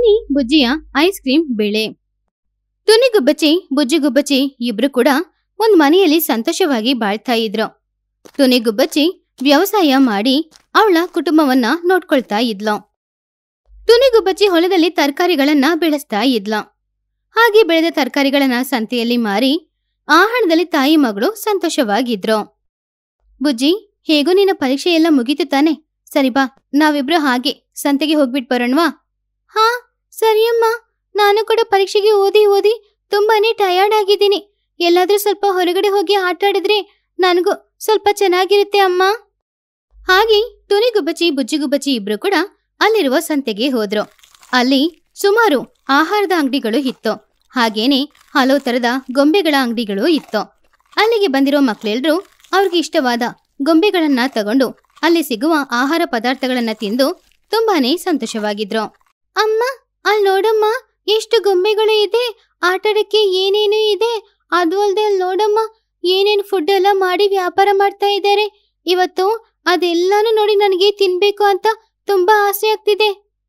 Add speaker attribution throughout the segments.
Speaker 1: Tuni ಬುಜ್ಜಿಯ ice cream ಬೆಳೆ ಟುನಿ ಗುಬ್ಬಚ್ಚಿ ಬುಜ್ಜಿ ಗುಬ್ಬಚ್ಚಿ ಇಬ್ರು ಕೂಡ ಒಂದ್ ಮನೆಯಲ್ಲಿ ಸಂತೋಷವಾಗಿ ಬಾಳ್ತಾ ಇದ್ರು ಟುನಿ ಗುಬ್ಬಚ್ಚಿ ವ್ಯವಸಾಯ ಮಾಡಿ ಅವಳ ಕುಟುಂಬವನ್ನ ನೋಡ್ಕೊಳ್ತಾ ಇದ್ಲು ಟುನಿ ಗುಬ್ಬಚ್ಚಿ ಹೊಲದಲ್ಲಿ ತರಕಾರಿಗಳನ್ನ ಬೆಳೆಸ್ತಾ ಇದ್ಲು ಹಾಗೆ ಬೆಳೆದ ತರಕಾರಿಗಳನ್ನ ಸಂತೆಯಲ್ಲಿ ಮಾರಿ ಆ ಹಣದಲ್ಲಿ ತಾಯಿ ಮಗಳು ಸಂತೋಷವಾಗಿದ್ರು ಬುಜ್ಜಿ ಹೇಗೂ ನಿನ್ನ ಪರೀಕ್ಷೆ ಎಲ್ಲ ಮುಗೀತು ತಾನೆ ಸರಿ ಬಾ ನಾವಿಬ್ರು ಹಾಗೆ ಸಂತೆಗೆ ಹೋಗ್ಬಿಟ್ ಬರೋಣವಾ ಹಾ ಸರಿಯಮ್ಮ ನಾನು ಕೂಡ ಪರೀಕ್ಷೆಗೆ ಓದಿ ಓದಿ ತುಂಬಾನೇ ಟಯರ್ಡ್ ಆಗಿದ್ದೀನಿ ಎಲ್ಲಾದ್ರೂ ಸ್ವಲ್ಪ ಹೊರಗಡೆ ಹೋಗಿ ಆಟ ಆಡಿದ್ರೆ ನನಗೂ ಸ್ವಲ್ಪ ಚೆನ್ನಾಗಿರುತ್ತೆ ಅಮ್ಮ ಹಾಗೆ ಟುನಿ ಗುಬ್ಬಚ್ಚಿ ಬುಜ್ಜಿ ಗುಬ್ಬಚ್ಚಿ ಇಬ್ರು ಕೂಡ ಅಲ್ಲಿರುವ ಸಂತೆಗೆ ಹೋದ್ರು ಅಲ್ಲಿ ಸುಮಾರು ಆಹಾರದ ಅಂಗಡಿಗಳು ಇತ್ತು ಹಾಗೇನೆ ಹಲವು ತರದ ಗೊಂಬೆಗಳ ಅಂಗಡಿಗಳು ಇತ್ತು ಅಲ್ಲಿಗೆ ಬಂದಿರೋ ಮಕ್ಳೆಲ್ರು ಅವ್ರಿಗೆ ಇಷ್ಟವಾದ ಗೊಂಬೆಗಳನ್ನ ತಗೊಂಡು ಅಲ್ಲಿ ಸಿಗುವ ಆಹಾರ ಪದಾರ್ಥಗಳನ್ನ ತಿಂದು ತುಂಬಾನೇ ಸಂತೋಷವಾಗಿದ್ರು ಅಮ್ಮ ಅಲ್ಲಿ ನೋಡಮ್ಮ ಎಷ್ಟು ಗೊಂಬೆಗಳು ಇದೆ ಆಟಾಡಕ್ಕೆ ಏನೇನು ಇದೆ ಅದು ಅಲ್ದೆ ಅಲ್ಲಿ ನೋಡಮ್ಮ ಏನೇನು ಫುಡ್ ಎಲ್ಲ ಮಾಡಿ ವ್ಯಾಪಾರ ಮಾಡ್ತಾ ಇದ್ದಾರೆ ಇವತ್ತು ಅದೆಲ್ಲಾನು ನೋಡಿ ನನಗೆ ತಿನ್ಬೇಕು ಅಂತ ತುಂಬಾ ಆಸೆ ಆಗ್ತಿದೆ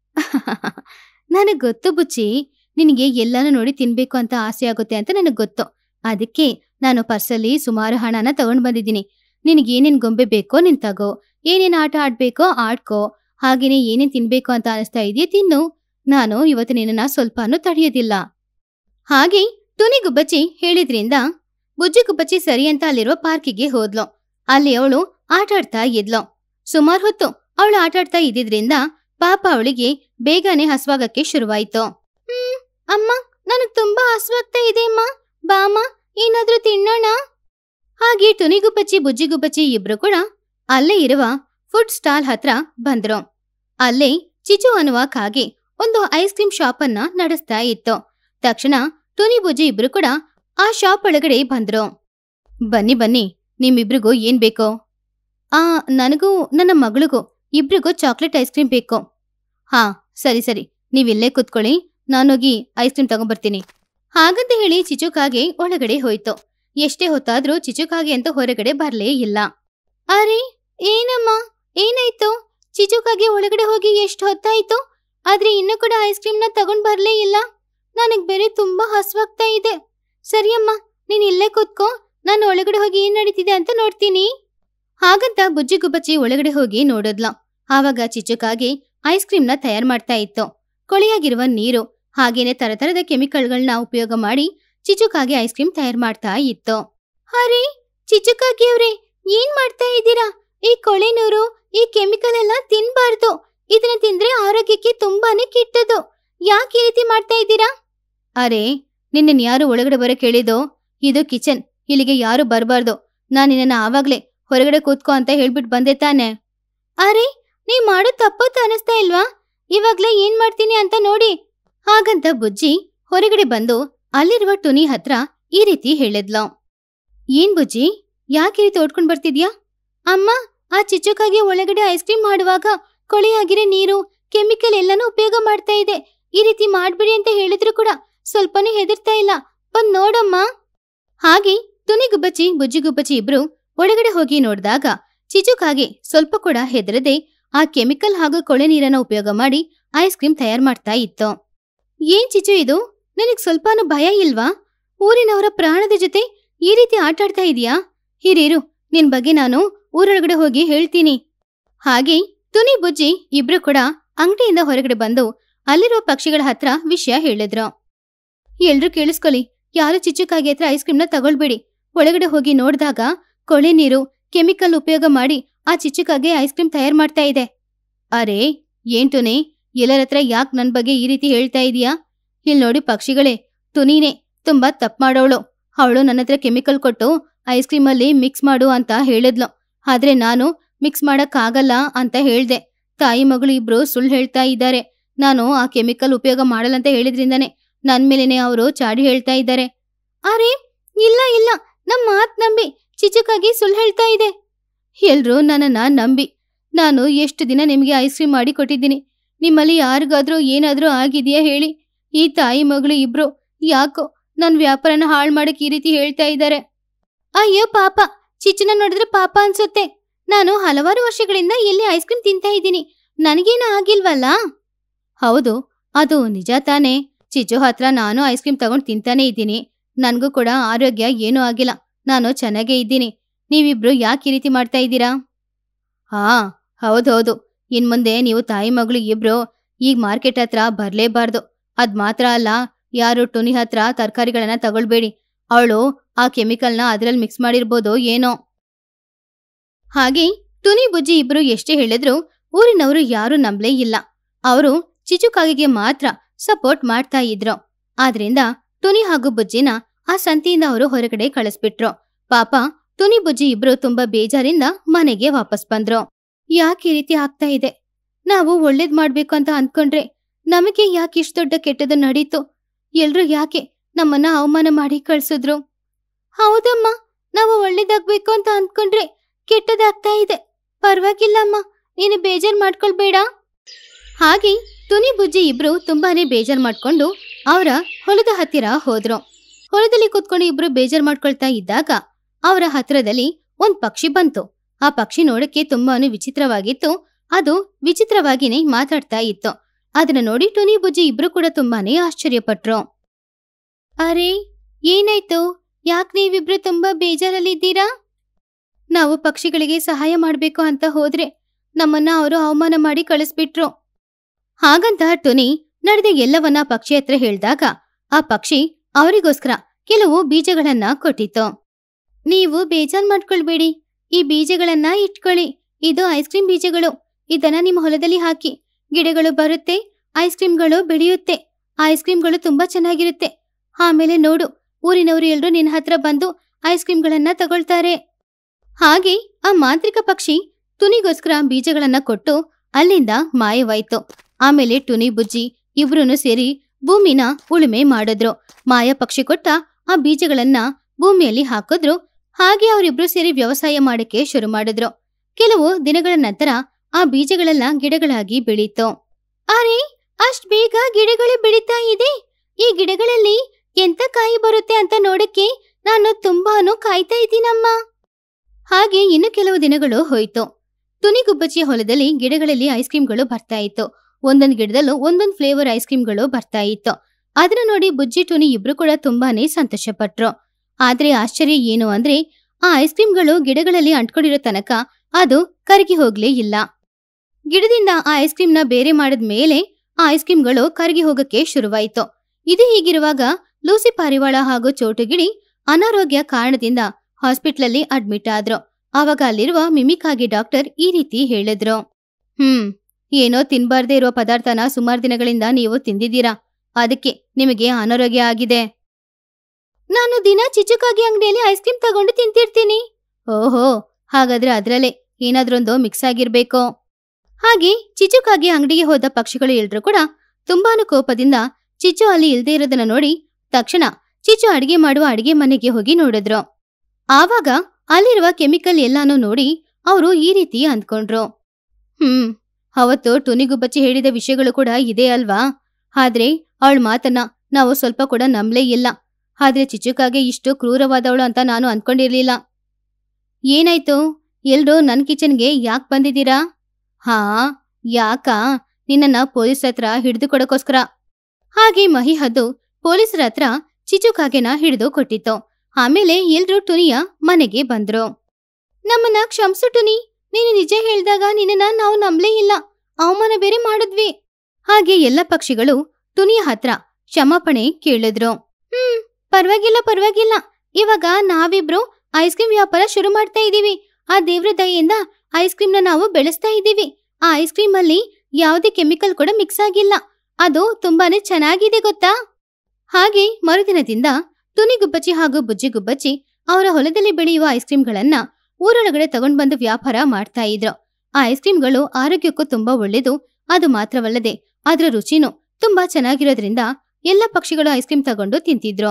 Speaker 1: ನನಗೆ ಗೊತ್ತು ಬುಚ್ಚಿ ನಿನಗೆ ಎಲ್ಲಾನು ನೋಡಿ ತಿನ್ಬೇಕು ಅಂತ ಆಸೆ ಆಗುತ್ತೆ ಅಂತ ನನಗೆ ಗೊತ್ತು ಅದಕ್ಕೆ ನಾನು ಪರ್ಸಲ್ಲಿ ಸುಮಾರು ಹಣನ ತಗೊಂಡ್ ಬಂದಿದ್ದೀನಿ ನಿನಗೆ ಏನೇನ್ ಗೊಂಬೆ ಬೇಕೋ ನಿನ್ ತಗೋ ಏನೇನ್ ಆಟ ಆಡ್ಬೇಕೋ ಆಡ್ಕೋ ಹಾಗೇನೆ ಏನೇನ್ ತಿನ್ಬೇಕು ಅಂತ ಅನಿಸ್ತಾ ಇದೆಯಾ ತಿನ್ನು ನಾನು ಇವತ್ತು ನಿನ್ನನ್ನ ಸ್ವಲ್ಪನೂ ತಡೆಯೋದಿಲ್ಲ ಹಾಗೆ ಟುನಿ ಗುಬ್ಬಚ್ಚಿ ಹೇಳಿದ್ರಿಂದ ಬುಜ್ಜಿ ಗುಬ್ಬಚ್ಚಿ ಸರಿ ಅಂತ ಅಲ್ಲಿರುವ ಪಾರ್ಕಿಗೆ ಹೋದ್ಲು ಅಲ್ಲಿ ಅವಳು ಆಟಾಡ್ತಾ ಇದ್ಲು ಸುಮಾರು ಹೊತ್ತು ಅವಳು ಆಟಾಡ್ತಾ ಇದ್ದಿದ್ರಿಂದ ಪಾಪ ಅವಳಿಗೆ ಬೇಗನೆ ಹಸ್ವಾಗಕ್ಕೆ ಶುರುವಾಯ್ತು ಹ್ಮ್ ಅಮ್ಮ ನನಗ್ ತುಂಬಾ ಹಸ್ವಾಗ್ತಾ ಇದೆ ಅಮ್ಮ ಬಾಮ ಏನಾದ್ರೂ ತಿನ್ನೋಣ ಹಾಗೆ ಟುನಿಗುಬ್ಬಚ್ಚಿ ಬುಜ್ಜಿಗುಬ್ಬಚ್ಚಿ ಇಬ್ರು ಕೂಡ ಅಲ್ಲೇ ಇರುವ ಫುಡ್ ಸ್ಟಾಲ್ ಹತ್ರ ಬಂದ್ರು ಅಲ್ಲೇ ಚಿಚು ಅನ್ನುವ ಕಾಗೆ ಒಂದು ಐಸ್ ಕ್ರೀಮ್ ಶಾಪ್ ಅನ್ನ ನಡೆಸ್ತಾ ಇತ್ತು ತಕ್ಷಣ ಟುನಿ ಬುಜ್ಜಿ ಇಬ್ರು ಕೂಡ ಆ ಶಾಪ್ ಒಳಗಡೆ ಬಂದ್ರು ಬನ್ನಿ ಬನ್ನಿ ನಿಮ್ಮಿಬ್ರಿಗೂ ಏನ್ ಬೇಕೋ ಆ ನನಗೂ ನನ್ನ ಮಗಳಿಗೂ ಇಬ್ರಿಗೂ ಚಾಕ್ಲೇಟ್ ಐಸ್ ಕ್ರೀಮ್ ಬೇಕು ಹಾ ಸರಿ ಸರಿ ನೀವಿಲ್ಲೇ ಕುತ್ಕೊಳ್ಳಿ ನಾನೋಗಿ ಐಸ್ ಕ್ರೀಮ್ ತಗೊಂಬರ್ತೀನಿ ಹಾಗಂತ ಹೇಳಿ ಚಿಚುಕಾಗೆ ಒಳಗಡೆ ಹೋಯ್ತು ಎಷ್ಟೇ ಹೊತ್ತಾದ್ರೂ ಚಿಚುಕಾಗೆ ಅಂತ ಹೊರಗಡೆ ಬರ್ಲೇ ಇಲ್ಲ ಅರೆ ಏನಮ್ಮ ಏನಾಯ್ತು ಚಿಚುಕಾಗೆ ಒಳಗಡೆ ಹೋಗಿ ಎಷ್ಟು ಹೊತ್ತಾಯ್ತು ಆದ್ರೆ ಇನ್ನೂ ಕೂಡ ಐಸ್ ಕ್ರೀಮ್ನ ತಗೊಂಡ್ ಬರ್ಲೇ ಇಲ್ಲ ನನಗ್ ಬೇರೆ ತುಂಬಾ ಹಸ್ವಾಗ್ತಾ ಇದೆ ಸರಿಯಮ್ಮ ನೀನ್ ಇಲ್ಲೇ ಕೂತ್ಕೋ ನಾನು ಒಳಗಡೆ ಹೋಗಿ ಏನ್ ನಡೀತಿದೆ ಅಂತ ನೋಡ್ತೀನಿ ಹಾಗಂತ ಬುಜ್ಜಿ ಗುಬ್ಬಚ್ಚಿ ಒಳಗಡೆ ಹೋಗಿ ನೋಡಿದ್ಲ ಆವಾಗ ಚಿಚುಕಾಗೆ ಐಸ್ ಕ್ರೀಮ್ನ ತಯಾರು ಮಾಡ್ತಾ ಇತ್ತು ಕೊಳೆಯಾಗಿರುವ ನೀರು ಹಾಗೇನೆ ತರತರದ ಕೆಮಿಕಲ್ಗಳನ್ನ ಉಪಯೋಗ ಮಾಡಿ ಚಿಚುಕಾಗೆ ಐಸ್ ಕ್ರೀಮ್ ತಯಾರು ಮಾಡ್ತಾ ಇತ್ತು ಅರೆ ಚಿಚುಕಾಗಿ ಅವ್ರೆ ಏನ್ ಮಾಡ್ತಾ ಇದ್ದೀರಾ ಈ ಕೊಳೆ ನೀರು ಈ ಕೆಮಿಕಲ್ ಎಲ್ಲ ತಿನ್ಬಾರ್ದು ಇದನ್ನ ತಿಂದ್ರೆ ಆರೋಗ್ಯಕ್ಕೆ ತುಂಬಾನೇ ಕೆಟ್ಟದು ಯಾಕೆ ಈ ರೀತಿ ಮಾಡ್ತಾ ಇದ್ದೀರಾ ಅರೆ ನಿನ್ನ ಯಾರು ಒಳಗಡೆ ಬರಕ್ ಹೇಳಿದೋ ಇದು ಕಿಚನ್ ಇಲ್ಲಿಗೆ ಯಾರು ಬರಬಾರ್ದು ನಾನು ನಿನ್ನ ಆವಾಗ್ಲೇ ಹೊರಗಡೆ ಕೂತ್ಕೋ ಅಂತ ಹೇಳ್ಬಿಟ್ಟು ಬಂದೆ ತಾನೆ ಅರೆ ನೀವ್ ಮಾಡೋ ತಪ್ಪತ್ತು ಅನಿಸ್ತಾ ಇಲ್ವಾ ಇವಾಗ್ಲೇ ಏನ್ ಮಾಡ್ತೀನಿ ಅಂತ ನೋಡಿ ಹಾಗಂತ ಬುಜ್ಜಿ ಹೊರಗಡೆ ಬಂದು ಅಲ್ಲಿರುವ ಟುನಿ ಹತ್ರ ಈ ರೀತಿ ಹೇಳಿದ್ಲು ಏನ್ ಬುಜ್ಜಿ ಯಾಕೆ ಈ ರೀತಿ ಓಡ್ಕೊಂಡ್ ಬರ್ತಿದ್ಯಾ ಅಮ್ಮ ಆ ಚಿಚ್ಚುಕಾಗೆ ಒಳಗಡೆ ಐಸ್ ಕ್ರೀಮ್ ಮಾಡುವಾಗ ಕೊಳೆಯಾಗಿರೋ ನೀರು ಕೆಮಿಕಲ್ ಎಲ್ಲಾನು ಉಪಯೋಗ ಮಾಡ್ತಾ ಇದೆ ಈ ರೀತಿ ಮಾಡ್ಬಿಡಿ ಅಂತ ಹೇಳಿದ್ರು ಕೂಡ ಸ್ವಲ್ಪನೂ ಹೆದರ್ತಾ ಇಲ್ಲ ಬಂದ್ ನೋಡಮ್ಮ ಹಾಗೆ ತುನಿ ಗುಬ್ಬಚ್ಚಿ ಬುಜ್ಜಿ ಗುಬ್ಬಚ್ಚಿ ಇಬ್ರು ಒಳಗಡೆ ಹೋಗಿ ನೋಡಿದಾಗ ಚಿಚುಕಾಗೆ ಸ್ವಲ್ಪ ಕೂಡ ಹೆದರದೆ ಆ ಕೆಮಿಕಲ್ ಹಾಗೂ ಕೊಳೆ ನೀರನ್ನ ಉಪಯೋಗ ಮಾಡಿ ಐಸ್ ಕ್ರೀಮ್ ತಯಾರು ಮಾಡ್ತಾ ಇತ್ತು ಏನ್ ಚಿಚು ಇದು ನಿನಗ್ ಸ್ವಲ್ಪನೂ ಭಯ ಇಲ್ವಾ ಊರಿನವರ ಪ್ರಾಣದ ಜೊತೆ ಈ ರೀತಿ ಆಟಾಡ್ತಾ ಇದೀಯಾ ಹಿರಿಯರು ನಿನ್ ಬಗ್ಗೆ ನಾನು ಊರೊಳಗಡೆ ಹೋಗಿ ಹೇಳ್ತೀನಿ ಹಾಗೆ ತುನಿ ಬುಜ್ಜಿ ಇಬ್ರು ಕೂಡ ಅಂಗಡಿಯಿಂದ ಹೊರಗಡೆ ಬಂದು ಅಲ್ಲಿರೋ ಪಕ್ಷಿಗಳ ಹತ್ರ ವಿಷಯ ಹೇಳಿದ್ರು ಎಲ್ರೂ ಕೇಳಿಸ್ಕೊಲಿ ಯಾರು ಚಿಚ್ಚುಕಾಗಿ ಹತ್ರ ಐಸ್ ಕ್ರೀಮ್ನ ತಗೊಳ್ಬೇಡಿ ಒಳಗಡೆ ಹೋಗಿ ನೋಡಿದಾಗ ಕೊಳೆ ನೀರು ಕೆಮಿಕಲ್ ಉಪಯೋಗ ಮಾಡಿ ಆ ಚಿಚ್ಚುಕಾಗೆ ಐಸ್ ಕ್ರೀಮ್ ತಯಾರು ಮಾಡ್ತಾ ಇದೆ ಅರೆ ಏನ್ ಟುನಿ ಎಲ್ಲರ ಹತ್ರ ಯಾಕೆ ನನ್ ಬಗ್ಗೆ ಈ ರೀತಿ ಹೇಳ್ತಾ ಇದೀಯಾ ಇಲ್ ನೋಡಿ ಪಕ್ಷಿಗಳೇ ತುನಿನೇ ತುಂಬಾ ತಪ್ಪು ಮಾಡೋಳು ಅವಳು ನನ್ನ ಹತ್ರ ಕೆಮಿಕಲ್ ಕೊಟ್ಟು ಐಸ್ ಕ್ರೀಮಲ್ಲಿ ಮಿಕ್ಸ್ ಮಾಡು ಅಂತ ಹೇಳಿದ್ಲು ಆದ್ರೆ ನಾನು ಮಿಕ್ಸ್ ಮಾಡಕ್ಕಾಗಲ್ಲ ಅಂತ ಹೇಳ್ದೆ ತಾಯಿ ಮಗಳು ಇಬ್ರು ಸುಳ್ಳು ಹೇಳ್ತಾ ಇದ್ದಾರೆ ನಾನು ಆ ಕೆಮಿಕಲ್ ಉಪಯೋಗ ಮಾಡಲ್ಲ ಅಂತ ಹೇಳಿದ್ರಿಂದಾನೆ ನನ್ ಮೇಲೇನೆ ಅವರು ಚಾಡಿ ಹೇಳ್ತಾ ಇದ್ದಾರೆ ಅರೆ ಇಲ್ಲ ಇಲ್ಲ ನಮ್ ಮಾತ್ ನಂಬಿ ಚಿಚುಕಾಗಿ ಸುಳ್ಳು ಹೇಳ್ತಾ ಇದೆ ಎಲ್ರೂ ನನ್ನನ್ನ ನಂಬಿ ನಾನು ಎಷ್ಟು ದಿನ ನಿಮಗೆ ಐಸ್ ಕ್ರೀಮ್ ಮಾಡಿ ಕೊಟ್ಟಿದ್ದೀನಿ ನಿಮ್ಮಲ್ಲಿ ಯಾರಿಗಾದ್ರೂ ಏನಾದ್ರೂ ಆಗಿದೆಯಾ ಹೇಳಿ ಈ ತಾಯಿ ಮಗಳು ಇಬ್ರು ಯಾಕೋ ನನ್ ವ್ಯಾಪಾರನ ಹಾಳು ಮಾಡಕ್ ಈ ರೀತಿ ಹೇಳ್ತಾ ಇದ್ದಾರೆ ಅಯ್ಯೋ ಪಾಪ ಚಿಚ್ಚನ ನೋಡಿದ್ರೆ ಪಾಪ ಅನ್ಸುತ್ತೆ ನಾನು ಹಲವಾರು ವರ್ಷಗಳಿಂದ ಇಲ್ಲಿ ಐಸ್ ಕ್ರೀಮ್ ತಿಂತಾ ಇದ್ದೀನಿ ನನಗೇನು ಆಗಿಲ್ವಲ್ಲ ಹೌದು ಅದು ನಿಜ ತಾನೇ ಚಿಚ್ಚು ಹತ್ರ ನಾನು ಐಸ್ ಕ್ರೀಮ್ ತಗೊಂಡು ತಿಂತಾನೆ ಇದ್ದೀನಿ ನನ್ಗೂ ಕೂಡ ಆರೋಗ್ಯ ಏನೂ ಆಗಿಲ್ಲ ನಾನು ಚೆನ್ನಾಗೇ ಇದ್ದೀನಿ ನೀವಿಬ್ರು ಯಾಕೆ ಈ ರೀತಿ ಮಾಡ್ತಾ ಇದ್ದೀರಾ ಹಾ ಹೌದೌದು ಇನ್ ಮುಂದೆ ನೀವು ತಾಯಿ ಮಗಳು ಇಬ್ರು ಈಗ ಮಾರ್ಕೆಟ್ ಹತ್ರ ಬರ್ಲೇಬಾರ್ದು ಅದ್ ಮಾತ್ರ ಅಲ್ಲ ಯಾರು ಟುನಿ ಹತ್ರ ತರಕಾರಿಗಳನ್ನ ತಗೊಳ್ಬೇಡಿ ಅವಳು ಆ ಕೆಮಿಕಲ್ನ ಅದ್ರಲ್ಲಿ ಮಿಕ್ಸ್ ಮಾಡಿರ್ಬೋದು ಏನೋ ಹಾಗೆ ಟುನಿ ಬುಜ್ಜಿ ಇಬ್ರು ಎಷ್ಟೇ ಹೇಳಿದ್ರು ಊರಿನವರು ಯಾರೂ ನಂಬ್ಲೇ ಇಲ್ಲ ಅವರು ಚಿಚುಕಾಗಿಗೆ ಮಾತ್ರ ಸಪೋರ್ಟ್ ಮಾಡ್ತಾ ಇದ್ರು ಆದ್ರಿಂದ ಟುನಿ ಹಾಗೂ ಬುಜ್ಜಿನ ಆ ಸಂತಿಯಿಂದ ಅವರು ಹೊರಗಡೆ ಕಳಿಸ್ಬಿಟ್ರು ಪಾಪ ಟುನಿ ಬುಜ್ಜಿ ಇಬ್ರು ತುಂಬಾ ಬೇಜಾರಿಂದ ಮನೆಗೆ ವಾಪಸ್ ಬಂದ್ರು ಯಾಕೆ ಈ ರೀತಿ ಆಗ್ತಾ ಇದೆ ನಾವು ಒಳ್ಳೇದ್ ಮಾಡ್ಬೇಕು ಅಂತ ಅಂದ್ಕೊಂಡ್ರೆ ನಮಗೆ ಯಾಕೆ ಇಷ್ಟು ದೊಡ್ಡ ಕೆಟ್ಟದ್ದು ನಡೀತು ಎಲ್ರು ಯಾಕೆ ನಮ್ಮನ್ನ ಅವಮಾನ ಮಾಡಿ ಕಳ್ಸಿದ್ರು ಹೌದಮ್ಮ ನಾವು ಒಳ್ಳೇದಾಗ್ಬೇಕು ಅಂತ ಅಂದ್ಕೊಂಡ್ರೆ ಕೆಟ್ಟದಾಗ್ತಾ ಇದೆ ಪರವಾಗಿಲ್ಲಮ್ಮ ನೀನು ಬೇಜಾರ್ ಮಾಡ್ಕೊಳ್ಬೇಡ ಹಾಗೆ ತುನಿ ಬುಜ್ಜಿ ಇಬ್ರು ತುಂಬಾನೇ ಬೇಜಾರ್ ಮಾಡ್ಕೊಂಡು ಅವರ ಹೊಲದ ಹತ್ತಿರ ಹೋದ್ರು ಹೊಲದಲ್ಲಿ ಕೂತ್ಕೊಂಡು ಇಬ್ರು ಬೇಜಾರ್ ಮಾಡ್ಕೊಳ್ತಾ ಇದ್ದಾಗ ಅವರ ಹತ್ರದಲ್ಲಿ ಒಂದ್ ಪಕ್ಷಿ ಬಂತು ಆ ಪಕ್ಷಿ ನೋಡಕ್ಕೆ ತುಂಬಾನು ವಿಚಿತ್ರವಾಗಿತ್ತು ಅದು ವಿಚಿತ್ರವಾಗಿನೇ ಮಾತಾಡ್ತಾ ಇತ್ತು ಅದನ್ನ ನೋಡಿ ಟುನಿ ಬುಜ್ಜಿ ಇಬ್ರು ಕೂಡ ತುಂಬಾನೇ ಆಶ್ಚರ್ಯಪಟ್ರು ಅರೆ ಏನಾಯ್ತು ಯಾಕ್ ನೀವಿಬ್ರು ತುಂಬಾ ಬೇಜಾರಲ್ಲಿದ್ದೀರಾ ನಾವು ಪಕ್ಷಿಗಳಿಗೆ ಸಹಾಯ ಮಾಡ್ಬೇಕು ಅಂತ ಹೋದ್ರೆ ನಮ್ಮನ್ನ ಅವರು ಅವಮಾನ ಮಾಡಿ ಕಳಿಸ್ಬಿಟ್ರು ಹಾಗಂತ ಟುನಿ ನಡೆದ ಎಲ್ಲವನ್ನ ಪಕ್ಷಿ ಹತ್ರ ಹೇಳ್ದಾಗ ಆ ಪಕ್ಷಿ ಅವರಿಗೋಸ್ಕರ ಕೆಲವು ಬೀಜಗಳನ್ನ ಕೊಟ್ಟಿತ್ತು ನೀವು ಬೇಜಾರ್ ಮಾಡ್ಕೊಳ್ಬೇಡಿ ಈ ಬೀಜಗಳನ್ನ ಇಟ್ಕೊಳ್ಳಿ ಇದು ಐಸ್ ಕ್ರೀಮ್ ಬೀಜಗಳು ಇದನ್ನ ನಿಮ್ಮ ಹೊಲದಲ್ಲಿ ಹಾಕಿ ಗಿಡಗಳು ಬರುತ್ತೆ ಐಸ್ ಕ್ರೀಮ್ಗಳು ಬೆಳೆಯುತ್ತೆ ಐಸ್ ಕ್ರೀಮ್ಗಳು ತುಂಬಾ ಚೆನ್ನಾಗಿರುತ್ತೆ ಆಮೇಲೆ ನೋಡು ಊರಿನವರು ಎಲ್ರೂ ನಿನ್ನ ಹತ್ರ ಬಂದು ಐಸ್ ಕ್ರೀಮ್ಗಳನ್ನ ತಗೊಳ್ತಾರೆ ಹಾಗೆ ಆ ಮಾಂತ್ರಿಕ ಪಕ್ಷಿ ತುನಿಗೋಸ್ಕರ ಬೀಜಗಳನ್ನ ಕೊಟ್ಟು ಅಲ್ಲಿಂದ ಮಾಯವಾಯ್ತು ಆಮೇಲೆ ಟುನಿ ಬುಜ್ಜಿ ಇಬ್ರು ಸೇರಿ ಭೂಮಿನ ಉಳುಮೆ ಮಾಡಿದ್ರು ಮಾಯ ಪಕ್ಷಿ ಕೊಟ್ಟ ಆ ಬೀಜಗಳನ್ನ ಭೂಮಿಯಲ್ಲಿ ಹಾಕಿದ್ರು ಹಾಗೆ ಅವರಿಬ್ರು ಸೇರಿ ವ್ಯವಸಾಯ ಮಾಡಕ್ಕೆ ಶುರು ಮಾಡಿದ್ರು ಕೆಲವು ದಿನಗಳ ನಂತರ ಆ ಬೀಜಗಳೆಲ್ಲ ಗಿಡಗಳಾಗಿ ಬೆಳೀತು ಅರೆ ಅಷ್ಟ್ ಬೇಗ ಗಿಡಗಳು ಬೆಳೀತಾ ಇದೆ ಈ ಗಿಡಗಳಲ್ಲಿ ಎಂತ ಕಾಯಿ ಬರುತ್ತೆ ಅಂತ ನೋಡಕ್ಕೆ ನಾನು ತುಂಬಾನು ಕಾಯ್ತಾ ಇದ್ದೀನಮ್ಮ ಹಾಗೆ ಇನ್ನು ಕೆಲವು ದಿನಗಳು ಹೋಯ್ತು ತುನಿಗುಬ್ಬಚ್ಚಿಯ ಹೊಲದಲ್ಲಿ ಗಿಡಗಳಲ್ಲಿ ಐಸ್ ಕ್ರೀಮ್ಗಳು ಬರ್ತಾ ಇತ್ತು ಒಂದೊಂದು ಗಿಡದಲ್ಲೂ ಒಂದೊಂದು ಫ್ಲೇವರ್ ಐಸ್ ಕ್ರೀಮ್ಗಳು ಬರ್ತಾ ಇತ್ತು ಅದನ್ನ ನೋಡಿ ಬುಜ್ಜಿ ಟುನಿ ಇಬ್ರು ಕೂಡ ತುಂಬಾನೇ ಸಂತೋಷಪಟ್ರು ಆದ್ರೆ ಆಶ್ಚರ್ಯ ಏನು ಅಂದ್ರೆ ಆ ಐಸ್ ಕ್ರೀಮ್ಗಳು ಗಿಡಗಳಲ್ಲಿ ಅಂಟ್ಕೊಂಡಿರೋ ತನಕ ಅದು ಕರಗಿ ಹೋಗ್ಲೇ ಇಲ್ಲ ಗಿಡದಿಂದ ಆ ಐಸ್ ಕ್ರೀಮ್ನ ಬೇರೆ ಮಾಡಿದ ಮೇಲೆ ಆ ಐಸ್ ಕ್ರೀಮ್ಗಳು ಕರಗಿ ಹೋಗಕ್ಕೆ ಶುರುವಾಯಿತು ಇದು ಹೀಗಿರುವಾಗ ಲೂಸಿ ಪಾರಿವಾಳ ಹಾಗೂ ಚೋಟುಗಿಡಿ ಅನಾರೋಗ್ಯ ಕಾರಣದಿಂದ ಹಾಸ್ಪಿಟ್ಲಲ್ಲಿ ಅಡ್ಮಿಟ್ ಆದ್ರು ಆವಾಗ ಅಲ್ಲಿರುವ ಮಿಮಿಕಾಗಿ ಡಾಕ್ಟರ್ ಈ ರೀತಿ ಹೇಳಿದ್ರು ಹ್ಮ್ ಏನೋ ತಿನ್ಬಾರ್ದೇ ಇರುವ ಪದಾರ್ಥನ ಸುಮಾರು ದಿನಗಳಿಂದ ನೀವು ತಿಂದಿದ್ದೀರಾ ಅದಕ್ಕೆ ನಿಮಗೆ ಅನಾರೋಗ್ಯ ಆಗಿದೆ ನಾನು ದಿನ ಚಿಚುಕಾಗಿ ಅಂಗಡಿಯಲ್ಲಿ ಐಸ್ ಕ್ರೀಮ್ ತಗೊಂಡು ತಿಂತಿರ್ತೀನಿ ಓಹೋ ಹಾಗಾದ್ರೆ ಅದ್ರಲ್ಲೇ ಏನಾದ್ರೊಂದು ಮಿಕ್ಸ್ ಆಗಿರ್ಬೇಕು ಹಾಗೆ ಚಿಚುಕಾಗಿ ಅಂಗಡಿಗೆ ಹೋದ ಪಕ್ಷಿಗಳು ಎಲ್ರೂ ಕೂಡ ತುಂಬಾನು ಕೋಪದಿಂದ ಚಿಚ್ಚು ಅಲ್ಲಿ ಇಲ್ದೇ ಇರೋದನ್ನ ನೋಡಿ ತಕ್ಷಣ ಚಿಚ್ಚು ಅಡಿಗೆ ಮಾಡುವ ಅಡಿಗೆ ಮನೆಗೆ ಹೋಗಿ ನೋಡಿದ್ರು ಆವಾಗ ಅಲ್ಲಿರುವ ಕೆಮಿಕಲ್ ಎಲ್ಲಾನು ನೋಡಿ ಅವರು ಈ ರೀತಿ ಅಂದ್ಕೊಂಡ್ರು ಹ್ಮ್ ಅವತ್ತು ಟುನಿಗುಬ್ಬಚ್ಚಿ ಹೇಳಿದ ವಿಷಯಗಳು ಕೂಡ ಇದೆ ಅಲ್ವಾ ಆದ್ರೆ ಅವಳ ಮಾತನ್ನ ನಾವು ಸ್ವಲ್ಪ ಕೂಡ ನಂಬ್ಲೇ ಇಲ್ಲ ಆದ್ರೆ ಚಿಚುಕಾಗೆ ಇಷ್ಟು ಕ್ರೂರವಾದವಳು ಅಂತ ನಾನು ಅನ್ಕೊಂಡಿರ್ಲಿಲ್ಲ ಏನಾಯ್ತು ಎಲ್ರೂ ನನ್ ಕಿಚನ್ಗೆ ಯಾಕ್ ಬಂದಿದ್ದೀರಾ ಹಾ ಯಾಕ ನಿನ್ನನ್ನ ಪೊಲೀಸ್ ಹತ್ರ ಹಿಡಿದು ಕೊಡಕ್ಕೋಸ್ಕರ ಹಾಗೆ ಮಹಿ ಹದ್ದು ಪೊಲೀಸರ ಹತ್ರ ಚಿಚುಕಾಗೆನ ಹಿಡಿದು ಕೊಟ್ಟಿತ್ತು ಆಮೇಲೆ ಎಲ್ರೂ ಟುನಿಯ ಮನೆಗೆ ಬಂದ್ರು ನಮ್ಮನ್ನ ಕ್ಷಮ್ಸು ಟುನಿ ನೀನು ನಿಜ ಹೇಳ್ದಾಗ ನಿನ್ನನ್ನ ನಾವು ನಂಬ್ಲೇ ಇಲ್ಲ ಅವಮಾನ ಬೇರೆ ಮಾಡಿದ್ವಿ ಹಾಗೆ ಎಲ್ಲ ಪಕ್ಷಿಗಳು ಟುನಿಯ ಹತ್ರ ಕ್ಷಮಾಪಣೆ ಕೇಳಿದ್ರು ಹ್ಮ್ ಪರವಾಗಿಲ್ಲ ಪರವಾಗಿಲ್ಲ ಇವಾಗ ನಾವಿಬ್ರು ಐಸ್ ಕ್ರೀಮ್ ವ್ಯಾಪಾರ ಶುರು ಮಾಡ್ತಾ ಇದೀವಿ ಆ ದೇವ್ರ ದಯೆಯಿಂದ ಐಸ್ ಕ್ರೀಮ್ನ ನಾವು ಬೆಳೆಸ್ತಾ ಇದ್ದೀವಿ ಆ ಐಸ್ ಕ್ರೀಮ್ ಅಲ್ಲಿ ಯಾವುದೇ ಕೆಮಿಕಲ್ ಕೂಡ ಮಿಕ್ಸ್ ಆಗಿಲ್ಲ ಅದು ತುಂಬಾನೇ ಚೆನ್ನಾಗಿದೆ ಗೊತ್ತಾ ಹಾಗೆ ಮರುದಿನದಿಂದ ತುನಿಗುಬ್ಬಚ್ಚಿ ಹಾಗೂ ಬುಜ್ಜಿಗುಬ್ಬಚ್ಚಿ ಅವರ ಹೊಲದಲ್ಲಿ ಬೆಳೆಯುವ ಐಸ್ ಕ್ರೀಮ್ಗಳನ್ನ ಊರೊಳಗಡೆ ತಗೊಂಡ್ ಬಂದು ವ್ಯಾಪಾರ ಮಾಡ್ತಾ ಇದ್ರು ಆ ಐಸ್ ಕ್ರೀಮ್ಗಳು ಆರೋಗ್ಯಕ್ಕೂ ತುಂಬಾ ಒಳ್ಳೇದು ಅದು ಮಾತ್ರವಲ್ಲದೆ ಅದರ ರುಚಿನೂ ತುಂಬಾ ಚೆನ್ನಾಗಿರೋದ್ರಿಂದ ಎಲ್ಲ ಪಕ್ಷಿಗಳು ಐಸ್ ಕ್ರೀಮ್ ತಗೊಂಡು ತಿಂತಿದ್ರು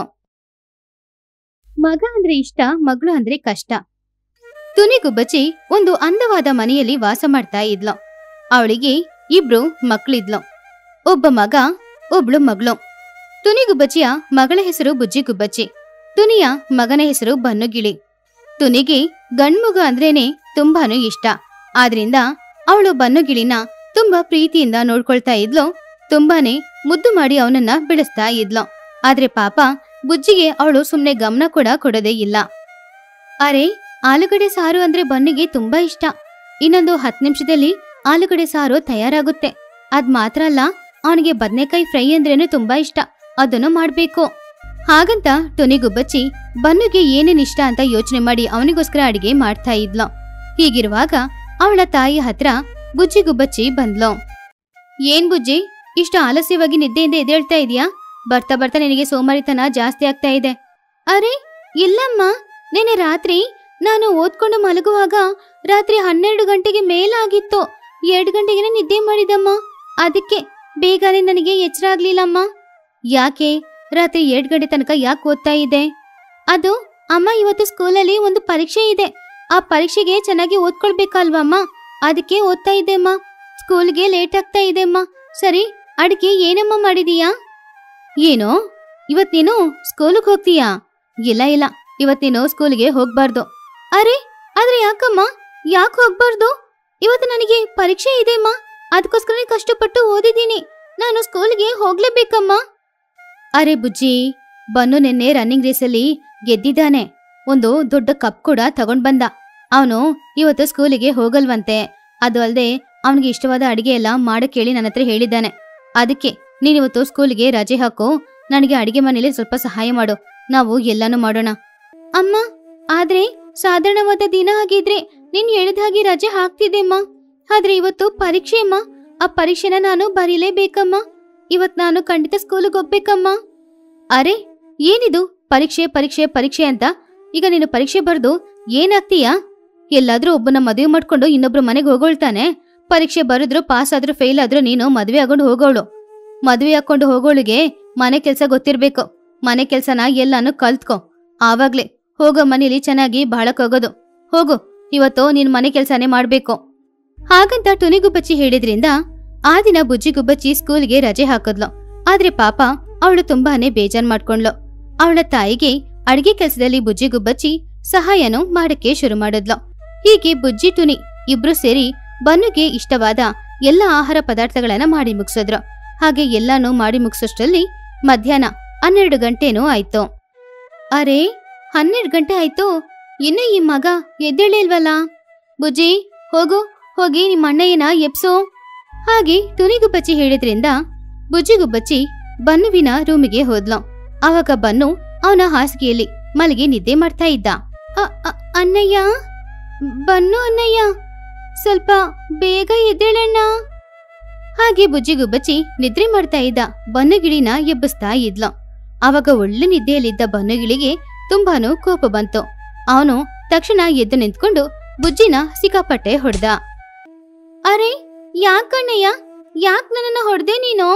Speaker 1: ಮಗ ಅಂದ್ರೆ ಇಷ್ಟ ಮಗಳು ಅಂದ್ರೆ ಕಷ್ಟ ತುನಿಗುಬ್ಬಚ್ಚಿ ಒಂದು ಅಂದವಾದ ಮನೆಯಲ್ಲಿ ವಾಸ ಮಾಡ್ತಾ ಇದ್ಲು ಅವಳಿಗೆ ಇಬ್ರು ಮಕ್ಳಿದ್ಲು ಒಬ್ಬ ಮಗ ಒಬ್ಳು ಮಗಳು ತುನಿಗುಬ್ಬಚ್ಚಿಯ ಮಗಳ ಹೆಸರು ಬುಜ್ಜಿಗುಬ್ಬಚ್ಚಿ ತುನಿಯ ಮಗನ ಹೆಸರು ಬನ್ನುಗಿಳಿ ತುನಿಗೆ ಗಂಡ್ಮಗು ಅಂದ್ರೇನೆ ತುಂಬಾನು ಇಷ್ಟ ಆದ್ರಿಂದ ಅವಳು ಬನ್ನುಗಿಳಿನ ತುಂಬಾ ಪ್ರೀತಿಯಿಂದ ನೋಡ್ಕೊಳ್ತಾ ಇದ್ಲು ತುಂಬಾನೇ ಮುದ್ದು ಮಾಡಿ ಅವನನ್ನ ಬೆಳೆಸ್ತಾ ಇದ್ಲು ಆದ್ರೆ ಪಾಪ ಬುಜ್ಜಿಗೆ ಅವಳು ಸುಮ್ನೆ ಗಮನ ಕೂಡ ಕೊಡೋದೇ ಇಲ್ಲ ಅರೆ ಆಲೂಗಡ್ಡೆ ಸಾರು ಅಂದ್ರೆ ಬನ್ನಿಗೆ ತುಂಬಾ ಇಷ್ಟ ಇನ್ನೊಂದು ಹತ್ತು ನಿಮಿಷದಲ್ಲಿ ಆಲೂಗಡ್ಡೆ ಸಾರು ತಯಾರಾಗುತ್ತೆ ಅದ್ ಮಾತ್ರ ಅಲ್ಲ ಅವನಿಗೆ ಬದ್ನೆಕಾಯಿ ಫ್ರೈ ಅಂದ್ರೇನು ತುಂಬಾ ಇಷ್ಟ ಅದನ್ನು ಮಾಡ್ಬೇಕು ಹಾಗಂತ ಟೊನಿಗುಬ್ಬಚ್ಚಿ ಬನ್ನುಗೆ ಏನೇನ್ ಇಷ್ಟ ಅಂತ ಯೋಚನೆ ಮಾಡಿ ಅವನಿಗೋಸ್ಕರ ಅಡಿಗೆ ಮಾಡ್ತಾ ಇದ್ಲು ಹೀಗಿರುವಾಗ ಅವಳ ತಾಯಿ ಹತ್ರ ಬುಜ್ಜಿ ಗುಬ್ಬಚ್ಚಿ ಬಂದ್ಲು ಏನ್ ಬುಜ್ಜಿ ಇಷ್ಟು ಆಲಸ್ಯವಾಗಿ ನಿದ್ದೆಯಿಂದ ಎದ್ದೇಳ್ತಾ ಇದೀಯಾ ಬರ್ತಾ ಬರ್ತಾ ನಿನಗೆ ಸೋಮಾರಿತನ ಜಾಸ್ತಿ ಆಗ್ತಾ ಇದೆ ಅರೆ ಇಲ್ಲಮ್ಮ ನೆನೆ ರಾತ್ರಿ ನಾನು ಓದ್ಕೊಂಡು ಮಲಗುವಾಗ ರಾತ್ರಿ ಹನ್ನೆರಡು ಗಂಟೆಗೆ ಮೇಲಾಗಿತ್ತು ಎರಡು ಗಂಟೆಗೆ ನಿದ್ದೆ ಮಾಡಿದಮ್ಮ ಅದಕ್ಕೆ ಬೇಗನೆ ನನಗೆ ಎಚ್ಚರ ಆಗ್ಲಿಲ್ಲಮ್ಮ ಯಾಕೆ ರಾತ್ರಿ ಎರಡು ಗಂಟೆ ತನಕ ಯಾಕೆ ಓದ್ತಾ ಇದೆ ಅದು ಅಮ್ಮ ಇವತ್ತು ಸ್ಕೂಲಲ್ಲಿ ಒಂದು ಪರೀಕ್ಷೆ ಇದೆ ಆ ಪರೀಕ್ಷೆಗೆ ಚೆನ್ನಾಗಿ ಓದ್ಕೊಳ್ಬೇಕಲ್ವಮ್ಮ ಅದಕ್ಕೆ ಓದ್ತಾ ಇದ್ದೆಮ್ಮ ಸ್ಕೂಲ್ಗೆ ಲೇಟ್ ಆಗ್ತಾ ಇದೆಮ್ಮ ಸರಿ ಅಡಿಗೆ ಏನಮ್ಮ ಮಾಡಿದೀಯಾ ಏನೋ ಇವತ್ ನೀನು ಸ್ಕೂಲಿಗೆ ಹೋಗ್ತೀಯಾ ಇಲ್ಲ ಇಲ್ಲ ಇವತ್ ನೀನು ಸ್ಕೂಲ್ಗೆ ಹೋಗ್ಬಾರ್ದು ಅರೆ ಆದ್ರೆ ಯಾಕಮ್ಮ ಯಾಕೆ ಹೋಗ್ಬಾರ್ದು ಇವತ್ತು ನನಗೆ ಪರೀಕ್ಷೆ ಇದೆಮ್ಮ ಅದಕ್ಕೋಸ್ಕರ ಕಷ್ಟಪಟ್ಟು ಓದಿದ್ದೀನಿ ನಾನು ಸ್ಕೂಲ್ಗೆ ಹೋಗ್ಲೇಬೇಕಮ್ಮ ಅರೆ ಬುಜ್ಜಿ ಬನ್ನು ನಿನ್ನೆ ರನ್ನಿಂಗ್ ರೇಸಲ್ಲಿ ಗೆದ್ದಿದ್ದಾನೆ ಒಂದು ದೊಡ್ಡ ಕಪ್ ಕೂಡ ತಗೊಂಡ್ ಬಂದ ಅವನು ಇವತ್ತು ಸ್ಕೂಲಿಗೆ ಹೋಗಲ್ವಂತೆ ಅದು ಅಲ್ಲದೆ ಅವನಿಗೆ ಇಷ್ಟವಾದ ಅಡಿಗೆ ಎಲ್ಲ ಮಾಡಕ್ ಹೇಳಿ ನನ್ನ ಹತ್ರ ಹೇಳಿದ್ದಾನೆ ಅದಕ್ಕೆ ನೀನಿವತ್ತು ಸ್ಕೂಲಿಗೆ ರಜೆ ಹಾಕು ನನಗೆ ಅಡಿಗೆ ಮನೇಲಿ ಸ್ವಲ್ಪ ಸಹಾಯ ಮಾಡು ನಾವು ಎಲ್ಲಾನು ಮಾಡೋಣ ಅಮ್ಮ ಆದ್ರೆ ಸಾಧಾರಣವಾದ ದಿನ ಆಗಿದ್ರೆ ನೀನ್ ಹೇಳಿದ ಹಾಗೆ ರಜೆ ಹಾಕ್ತಿದ್ದೆಮ್ಮ ಆದ್ರೆ ಇವತ್ತು ಪರೀಕ್ಷೆ ಅಮ್ಮ ಆ ಪರೀಕ್ಷೆನ ನಾನು ಬರೀಲೇಬೇಕಮ್ಮ ಇವತ್ ನಾನು ಖಂಡಿತ ಸ್ಕೂಲಿಗೆ ಹೋಗ್ಬೇಕಮ್ಮ ಅರೆ ಏನಿದು ಪರೀಕ್ಷೆ ಪರೀಕ್ಷೆ ಪರೀಕ್ಷೆ ಅಂತ ಈಗ ನೀನು ಪರೀಕ್ಷೆ ಬರ್ದು ಏನಾಗ್ತೀಯಾ ಎಲ್ಲಾದ್ರೂ ಒಬ್ಬನ ಮದುವೆ ಮಾಡ್ಕೊಂಡು ಇನ್ನೊಬ್ರು ಮನೆಗೆ ಹೋಗೋಳ್ತಾನೆ ಪರೀಕ್ಷೆ ಬರೆದ್ರು ಪಾಸ್ ಆದ್ರೂ ಫೇಲ್ ಆದ್ರೂ ನೀನು ಮದುವೆ ಆಗೊಂಡು ಹೋಗೋಳು ಮದುವೆ ಹಾಕೊಂಡು ಹೋಗೋಳಿಗೆ ಮನೆ ಕೆಲ್ಸ ಗೊತ್ತಿರ್ಬೇಕು ಮನೆ ಕೆಲ್ಸನ ಎಲ್ಲಾನು ಕಲ್ತ್ಕೊ ಆವಾಗ್ಲೇ ಹೋಗೋ ಮನೇಲಿ ಚೆನ್ನಾಗಿ ಬಾಳಕ್ಕೋಗೋದು ಹೋಗು ಇವತ್ತು ನೀನ್ ಮನೆ ಕೆಲ್ಸನೇ ಮಾಡ್ಬೇಕು ಹಾಗಂತ ಟುನಿಗುಬ್ಬಚ್ಚಿ ಹೇಳಿದ್ರಿಂದ ಆ ದಿನ ಬುಜ್ಜಿಗುಬ್ಬಚ್ಚಿ ಸ್ಕೂಲ್ಗೆ ರಜೆ ಹಾಕಿದ್ಲು ಆದ್ರೆ ಪಾಪ ಅವಳು ತುಂಬಾನೇ ಬೇಜಾರ್ ಮಾಡ್ಕೊಂಡ್ಲು ಅವಳ ತಾಯಿಗೆ ಅಡಿಗೆ ಕೆಲಸದಲ್ಲಿ ಬುಜ್ಜಿಗುಬ್ಬಚ್ಚಿ ಸಹಾಯನೂ ಮಾಡಕ್ಕೆ ಶುರು ಮಾಡಿದ್ಲು ಹೀಗೆ ಬುಜ್ಜಿ ಟುನಿ ಇಬ್ರು ಸೇರಿ ಬನ್ನುಗೆ ಇಷ್ಟವಾದ ಎಲ್ಲ ಆಹಾರ ಪದಾರ್ಥಗಳನ್ನ ಮಾಡಿ ಮುಗಿಸಿದ್ರು ಹಾಗೆ ಎಲ್ಲಾನು ಮಾಡಿ ಮುಗಿಸೋಷ್ಟ್ರಲ್ಲಿ ಮಧ್ಯಾಹ್ನ ಹನ್ನೆರಡು ಗಂಟೆನೂ ಆಯ್ತು ಅರೆ ಹನ್ನೆರಡು ಗಂಟೆ ಆಯ್ತು ಇನ್ನು ಈ ಮಗ ಎದ್ದೇಳಿಲ್ವಲ್ಲ ಬುಜ್ಜಿ ಹೋಗು ಹೋಗಿ ನಿಮ್ಮ ಅಣ್ಣಯ್ಯನ ಎಪ್ಸು ಹಾಗೆ ತುನಿಗುಬ್ಬಚ್ಚಿ ಹೇಳಿದ್ರಿಂದ ಬುಜ್ಜಿಗುಬ್ಬಚ್ಚಿ ಬನ್ನುವಿನ ರೂಮಿಗೆ ಹೋದ್ಲು ಆವಾಗ ಬನ್ನು ಅವನ ಹಾಸಿಗೆಯಲ್ಲಿ ಮಲಗಿ ನಿದ್ದೆ ಮಾಡ್ತಾ ಇದ್ದ ಅ- ಅ- ಅಣ್ಣಯ್ಯ ಬನ್ನು ಅಣ್ಣಯ್ಯ ಸ್ವಲ್ಪ ಬೇಗ ಎದ್ದೇಳಣ್ಣ ಹಾಗೆ ಬುಜ್ಜಿಗುಬ್ಬಚ್ಚಿ ನಿದ್ರೆ ಮಾಡ್ತಾ ಇದ್ದ ಬನ್ನುಗಿಳಿನ ಎಬ್ಬಿಸ್ತಾ ಇದ್ಲು ಆವಾಗ ಒಳ್ಳೆ ನಿದ್ದೆಯಲ್ಲಿದ್ದ ಬನ್ನುಗಿಳಿಗೆ ತುಂಬಾನು ಕೋಪ ಬಂತು ಅವನು ತಕ್ಷಣ ಎದ್ದು ನಿಂತ್ಕೊಂಡು ಬುಜ್ಜಿನ ಸಿಕ್ಕಾಪಟ್ಟೆ ಹೊಡೆದ ಅರೆ ಯಾಕಣ್ಣಯ್ಯ ಯಾಕ್ ನನ್ನನ್ನ ಹೊಡೆದೆ ನೀನು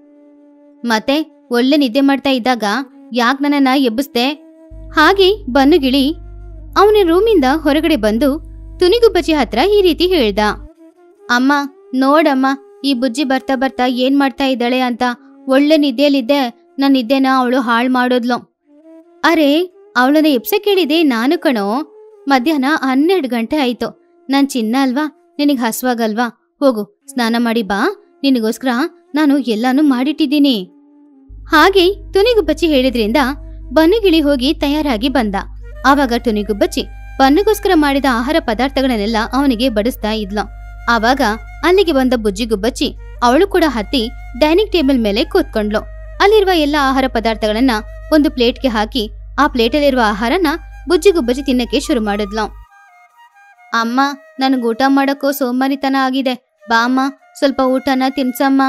Speaker 1: ಮತ್ತೆ ಒಳ್ಳೆ ನಿದ್ದೆ ಮಾಡ್ತಾ ಇದ್ದಾಗ ಯಾಕ್ ನನ್ನನ್ನ ಎಬ್ಬಿಸ್ದೆ ಹಾಗೆ ಬನ್ನುಗಿಳಿ ಅವನ ರೂಮಿಂದ ಹೊರಗಡೆ ಬಂದು ತುನಿಗುಬ್ಬಚ್ಚಿ ಹತ್ರ ಈ ರೀತಿ ಹೇಳ್ದ ಅಮ್ಮ ನೋಡಮ್ಮ ಈ ಬುಜ್ಜಿ ಬರ್ತಾ ಬರ್ತಾ ಏನ್ ಮಾಡ್ತಾ ಇದ್ದಾಳೆ ಅಂತ ಒಳ್ಳೆ ನಿದ್ದೆಯಲ್ಲಿದ್ದೆ ನನ್ನ ನಿದ್ದೆನ ಅವಳು ಹಾಳು ಮಾಡೋದ್ಲು ಅರೆ ಅವಳನ್ನ ಎಪ್ಸ ಕೇಳಿದೆ ನಾನು ಕಣೋ ಮಧ್ಯಾಹ್ನ ಹನ್ನೆರಡು ಗಂಟೆ ಆಯ್ತು ನಾನ್ ಚಿನ್ನ ಅಲ್ವಾ ನಿನಗ್ ಹಸ್ವಾಗಲ್ವಾ ಹೋಗು ಸ್ನಾನ ಮಾಡಿ ಬಾ ನಿನಗೋಸ್ಕರ ನಾನು ಎಲ್ಲಾನು ಮಾಡಿಟ್ಟಿದ್ದೀನಿ ಹಾಗೆ ತುನಿಗುಬ್ಬಚ್ಚಿ ಹೇಳಿದ್ರಿಂದ ಬನ್ನುಗಿಳಿ ಹೋಗಿ ತಯಾರಾಗಿ ಬಂದ ಆವಾಗ ತುನಿಗುಬ್ಬಚ್ಚಿ ಬನ್ನುಗೋಸ್ಕರ ಮಾಡಿದ ಆಹಾರ ಪದಾರ್ಥಗಳನ್ನೆಲ್ಲ ಅವನಿಗೆ ಬಡಿಸ್ತಾ ಇದ್ಲು ಆವಾಗ ಅಲ್ಲಿಗೆ ಬಂದ ಬುಜ್ಜಿಗುಬ್ಬಚ್ಚಿ ಅವಳು ಕೂಡ ಹತ್ತಿ ಡೈನಿಂಗ್ ಟೇಬಲ್ ಮೇಲೆ ಕೂತ್ಕೊಂಡ್ಲು ಅಲ್ಲಿರುವ ಎಲ್ಲ ಆಹಾರ ಪದಾರ್ಥಗಳನ್ನ ಒಂದು ಪ್ಲೇಟ್ಗೆ ಹಾಕಿ ಆ ಪ್ಲೇಟಲ್ಲಿರುವ ಆಹಾರನ ಬುಜ್ಜಿಗುಬ್ಬಚ್ಚಿ ತಿನ್ನಕ್ಕೆ ಶುರು ಮಾಡಿದ್ಲು ಅಮ್ಮ ನನಗೆ ಊಟ ಮಾಡಕ್ಕೋ ಸೋಮಾರಿತನ ಆಗಿದೆ ಬಾ ಅಮ್ಮ ಸ್ವಲ್ಪ ಊಟನ ತಿನ್ಸಮ್ಮ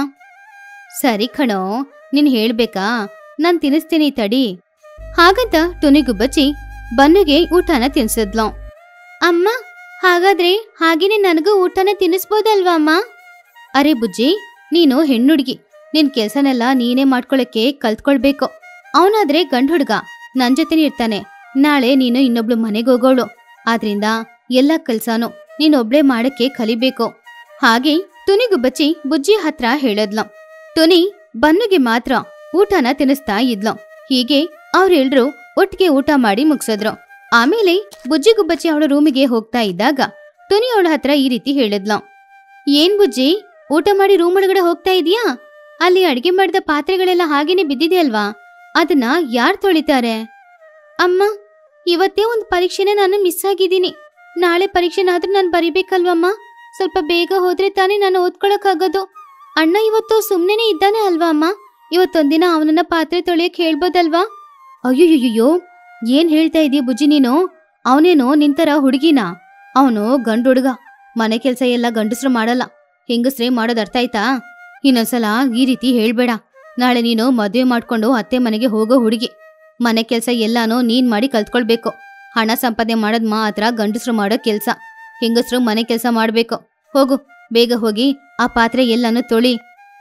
Speaker 1: ಸರಿ ಕಣೋ ನೀನ್ ಹೇಳ್ಬೇಕಾ ನಾನ್ ತಿನ್ನಿಸ್ತೀನಿ ತಡಿ ಹಾಗಂತ ತುನಿಗುಬ್ಬಚ್ಚಿ ಬನ್ನುಗೆ ಊಟನ ತಿನ್ಸಿದ್ಲು ಅಮ್ಮ ಹಾಗಾದ್ರೆ ಹಾಗೇನೆ ನನಗೂ ಊಟನ ತಿನ್ನಿಸ್ಬೋದಲ್ವಾ ಅಮ್ಮ ಅರೆ ಬುಜ್ಜಿ ನೀನು ಹೆಣ್ಣುಡ್ಗಿ ನಿನ್ ಕೆಲ್ಸನೆಲ್ಲ ನೀನೇ ಮಾಡ್ಕೊಳಕ್ಕೆ ಕಲ್ತ್ಕೊಳ್ಬೇಕು ಅವನಾದ್ರೆ ಗಂಡು ಹುಡ್ಗ ನನ್ ಜೊತೆನೇ ಇರ್ತಾನೆ ನಾಳೆ ನೀನು ಇನ್ನೊಬ್ಳು ಮನೆಗೆ ಹೋಗೋಳು ಆದ್ರಿಂದ ಎಲ್ಲ ಕೆಲ್ಸಾನು ನೀನೊಬ್ಳೆ ಮಾಡಕ್ಕೆ ಕಲಿಬೇಕು ಹಾಗೆ ತುನಿಗುಬ್ಬಚ್ಚಿ ಬುಜ್ಜಿ ಹತ್ರ ಹೇಳದ್ಲು ತುನಿ ಬನ್ನುಗೆ ಮಾತ್ರ ಊಟನ ತಿನ್ನಿಸ್ತಾ ಇದ್ಲು ಹೀಗೆ ಅವ್ರೆಲ್ರೂ ಒಟ್ಟಿಗೆ ಊಟ ಮಾಡಿ ಮುಗ್ಸಿದ್ರು ಆಮೇಲೆ ಬುಜ್ಜಿಗುಬ್ಬಚ್ಚಿ ಅವಳ ರೂಮಿಗೆ ಹೋಗ್ತಾ ಇದ್ದಾಗ ತುನಿ ಅವಳ ಹತ್ರ ಈ ರೀತಿ ಹೇಳಿದ್ಲು ಏನ್ ಬುಜ್ಜಿ ಊಟ ಮಾಡಿ ರೂಮ್ ಒಳಗಡೆ ಹೋಗ್ತಾ ಇದೀಯಾ ಅಲ್ಲಿ ಅಡಿಗೆ ಮಾಡಿದ ಪಾತ್ರೆಗಳೆಲ್ಲ ಹಾಗೇನೆ ಬಿದ್ದಿದೆ ಅಲ್ವಾ ಅದನ್ನ ಯಾರು ತೊಳಿತಾರೆ ಅಮ್ಮ ಇವತ್ತೇ ಒಂದು ಪರೀಕ್ಷೆನ ನಾನು ಮಿಸ್ ಆಗಿದ್ದೀನಿ ನಾಳೆ ಪರೀಕ್ಷೆನಾದ್ರೂ ನಾನು ಬರಿಬೇಕಲ್ವಮ್ಮ ಸ್ವಲ್ಪ ಬೇಗ ಹೋದ್ರೆ ತಾನೇ ನಾನು ಓದ್ಕೊಳಕ್ಕಾಗೋದು ಅಣ್ಣ ಇವತ್ತು ಸುಮ್ಮನೆ ಇದ್ದಾನೆ ಅಲ್ವಾ ಅಮ್ಮ ಇವತ್ತೊಂದಿನ ಅವನನ್ನ ಪಾತ್ರೆ ತೊಳೆಯಕ್ ಹೇಳ್ಬೋದಲ್ವಾ ಅಯ್ಯೋಯ್ಯೋ ಏನ್ ಹೇಳ್ತಾ ಇದೀಯ ಬುಜ್ಜಿ ನೀನು ಅವನೇನೋ ನಿಂತರ ಹುಡುಗಿನ ಅವನು ಗಂಡು ಹುಡುಗ ಮನೆ ಕೆಲಸ ಎಲ್ಲ ಗಂಡಸ್ರು ಮಾಡಲ್ಲ ಹೆಂಗಸ್ರೇ ಮಾಡೋದ್ ಅರ್ಥ ಆಯ್ತಾ ಇನ್ನೊಂದ್ಸಲ ಈ ರೀತಿ ಹೇಳ್ಬೇಡ ನಾಳೆ ನೀನು ಮದುವೆ ಮಾಡ್ಕೊಂಡು ಅತ್ತೆ ಮನೆಗೆ ಹೋಗೋ ಹುಡುಗಿ ಮನೆ ಕೆಲಸ ಎಲ್ಲಾನು ನೀನ್ ಮಾಡಿ ಕಲ್ತ್ಕೊಳ್ಬೇಕು ಹಣ ಸಂಪಾದನೆ ಮಾಡೋದ್ ಮಾತ್ರ ಗಂಡಸ್ರು ಮಾಡೋ ಕೆಲ್ಸ ಹೆಂಗಸ್ರು ಮನೆ ಕೆಲಸ ಮಾಡ್ಬೇಕು ಹೋಗು ಬೇಗ ಹೋಗಿ ಆ ಪಾತ್ರೆ ಎಲ್ಲಾನು ತೊಳಿ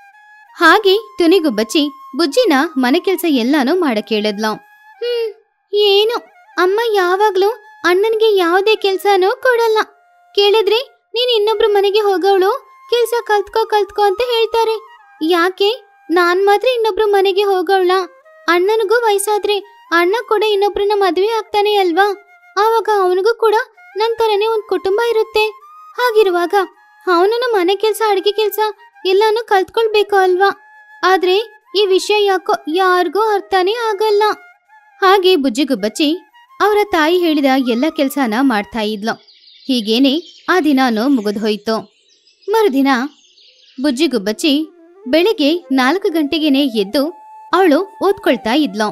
Speaker 1: ಹಾಗೆ ತುನಿಗು ಬಚ್ಚಿ ಬುಜ್ಜಿನ ಮನೆ ಕೆಲ್ಸ ಎಲ್ಲಾನು ಮಾಡಕ್ ಹೇಳಿದ್ಲು ಹ್ಮ್ ಏನು ಅಮ್ಮ ಯಾವಾಗ್ಲೂ ಅಣ್ಣನ್ಗೆ ಯಾವುದೇ ಕೆಲ್ಸನೂ ಕೊಡಲ್ಲ ಕೇಳಿದ್ರೆ ನೀನ್ ಇನ್ನೊಬ್ರು ಮನೆಗೆ ಹೋಗೋಳು ಕೆಲ್ಸ ಕಲ್ತ್ಕೋ ಕಲ್ತ್ಕೋ ಅಂತ ಹೇಳ್ತಾರೆ ಯಾಕೆ ನಾನ್ ಮಾತ್ರ ಇನ್ನೊಬ್ರು ಮನೆಗೆ ಹೋಗೋಳ ಅಣ್ಣನಿಗೂ ವಯಸ್ಸಾದ್ರೆ ಅಣ್ಣ ಕೂಡ ಇನ್ನೊಬ್ರನ್ನ ಮದುವೆ ಆಗ್ತಾನೆ ಅಲ್ವಾ ಆವಾಗ ಅವನಿಗೂ ಕೂಡ ನನ್ ತರನೇ ಒಂದ್ ಕುಟುಂಬ ಇರುತ್ತೆ ಹಾಗಿರುವಾಗ ಅವನನ್ನ ಮನೆ ಕೆಲ್ಸ ಅಡಿಗೆ ಕೆಲ್ಸ ಎಲ್ಲಾನು ಕಲ್ತ್ಕೊಳ್ಬೇಕು ಅಲ್ವಾ ಆದ್ರೆ ಈ ವಿಷಯ ಯಾಕೋ ಯಾರಿಗೂ ಅರ್ಥನೇ ಆಗಲ್ಲ ಹಾಗೆ ಬುಜ್ಜಿಗುಬ್ಬಚ್ಚಿ ಅವರ ತಾಯಿ ಹೇಳಿದ ಎಲ್ಲ ಕೆಲ್ಸನ ಮಾಡ್ತಾ ಇದ್ಲು ಹೀಗೇನೆ ಆ ದಿನಾನು ಮುಗಿದು ಹೋಯ್ತು ಮರುದಿನ ಬುಜ್ಜಿಗುಬ್ಬಚ್ಚಿ ಬೆಳಿಗ್ಗೆ ನಾಲ್ಕು ಗಂಟೆಗೆನೆ ಎದ್ದು ಅವಳು ಓದ್ಕೊಳ್ತಾ ಇದ್ಲು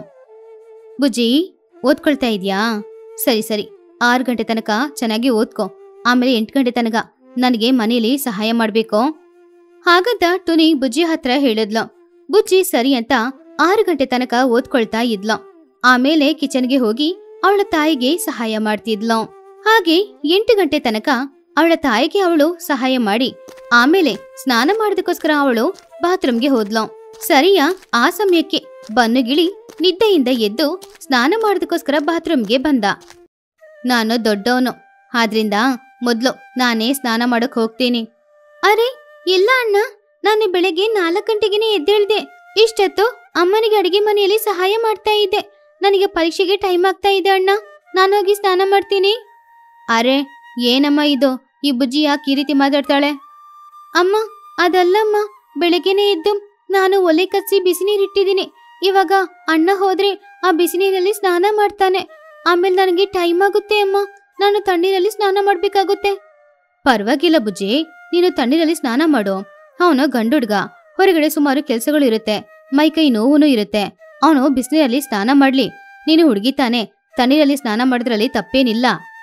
Speaker 1: ಬುಜ್ಜಿ ಓದ್ಕೊಳ್ತಾ ಇದ್ಯಾ ಸರಿ ಸರಿ ಆರು ಗಂಟೆ ತನಕ ಚೆನ್ನಾಗಿ ಓದ್ಕೊ ಆಮೇಲೆ ಎಂಟು ಗಂಟೆ ತನಕ ನನಗೆ ಮನೇಲಿ ಸಹಾಯ ಮಾಡ್ಬೇಕು ಹಾಗಂತ ಟುನಿ ಬುಜ್ಜಿ ಹತ್ರ ಹೇಳಿದ್ಲು ಬುಜ್ಜಿ ಸರಿ ಅಂತ ಆರು ಗಂಟೆ ತನಕ ಓದ್ಕೊಳ್ತಾ ಇದ್ಲು ಆಮೇಲೆ ಕಿಚನ್ಗೆ ಹೋಗಿ ಅವಳ ತಾಯಿಗೆ ಸಹಾಯ ಮಾಡ್ತಿದ್ಲು ಹಾಗೆ ಎಂಟು ಗಂಟೆ ತನಕ ಅವಳ ತಾಯಿಗೆ ಅವಳು ಸಹಾಯ ಮಾಡಿ ಆಮೇಲೆ ಸ್ನಾನ ಮಾಡೋದಕ್ಕೋಸ್ಕರ ಅವಳು ಬಾತ್ರೂಮ್ಗೆ ಹೋದ್ಲು ಸರಿಯಾ ಆ ಸಮಯಕ್ಕೆ ಬನ್ನುಗಿಳಿ ನಿದ್ದೆಯಿಂದ ಎದ್ದು ಸ್ನಾನ ಮಾಡೋದಕ್ಕೋಸ್ಕರ ಬಾತ್ರೂಮ್ಗೆ ಬಂದ ನಾನು ದೊಡ್ಡವನು ಆದ್ರಿಂದ ಮೊದ್ಲು ನಾನೇ ಸ್ನಾನ ಮಾಡಕ್ ಹೋಗ್ತೀನಿ ಅರೆ ಇಲ್ಲ ಅಣ್ಣ ನಾನು ಬೆಳಗ್ಗೆ ನಾಲ್ಕು ಗಂಟೆಗೆನೆ ಎದ್ದೇಳ್ದೆ ಇಷ್ಟೊತ್ತು ಅಮ್ಮನಿಗೆ ಅಡಿಗೆ ಮನೆಯಲ್ಲಿ ಸಹಾಯ ಮಾಡ್ತಾ ಇದ್ದೆ ನನಗೆ ಪರೀಕ್ಷೆಗೆ ಟೈಮ್ ಆಗ್ತಾ ಇದೆ ಅಣ್ಣ ನಾನು ಹೋಗಿ ಸ್ನಾನ ಮಾಡ್ತೀನಿ ಅರೆ ಏನಮ್ಮ ಇದು ಈ ಬುಜ್ಜಿ ಯಾಕೆ ಈ ರೀತಿ ಮಾತಾಡ್ತಾಳೆ ಅಮ್ಮ ಅದಲ್ಲಮ್ಮ ಬೆಳಗ್ಗೆನೆ ಎದ್ದು ನಾನು ಒಲೆ ಕಚ್ಚಿ ಬಿಸಿ ನೀರಿಟ್ಟಿದ್ದೀನಿ ಇವಾಗ ಅಣ್ಣ ಹೋದ್ರೆ ಆ ಬಿಸಿ ನೀರಲ್ಲಿ ಸ್ನಾನ ಮಾಡ್ತಾನೆ ಆಮೇಲೆ ನನಗೆ ಟೈಮ್ ಆಗುತ್ತೆ ಅಮ್ಮ ನಾನು ತಣ್ಣೀರಲ್ಲಿ ಸ್ನಾನ ಮಾಡ್ಬೇಕಾಗುತ್ತೆ ಪರವಾಗಿಲ್ಲ ಬುಜ್ಜಿ ನೀನು ತಣ್ಣೀರಲ್ಲಿ ಸ್ನಾನ ಮಾಡು ಅವನು ಗಂಡುಡ್ಗ ಹೊರಗಡೆ ಸುಮಾರು ಕೆಲಸಗಳು ಇರುತ್ತೆ ಮೈಕೈ ನೋವುನು ಇರುತ್ತೆ ಅವನು ಬಿಸಿನೀರಲ್ಲಿ ಸ್ನಾನ ಮಾಡ್ಲಿ ನೀನು ಹುಡುಗಿ ತಾನೆ ತಣ್ಣೀರಲ್ಲಿ ಸ್ನಾನ ಮಾಡಿದ್ರಲ್ಲಿ ತಪ್ಪೇನಿಲ್ಲ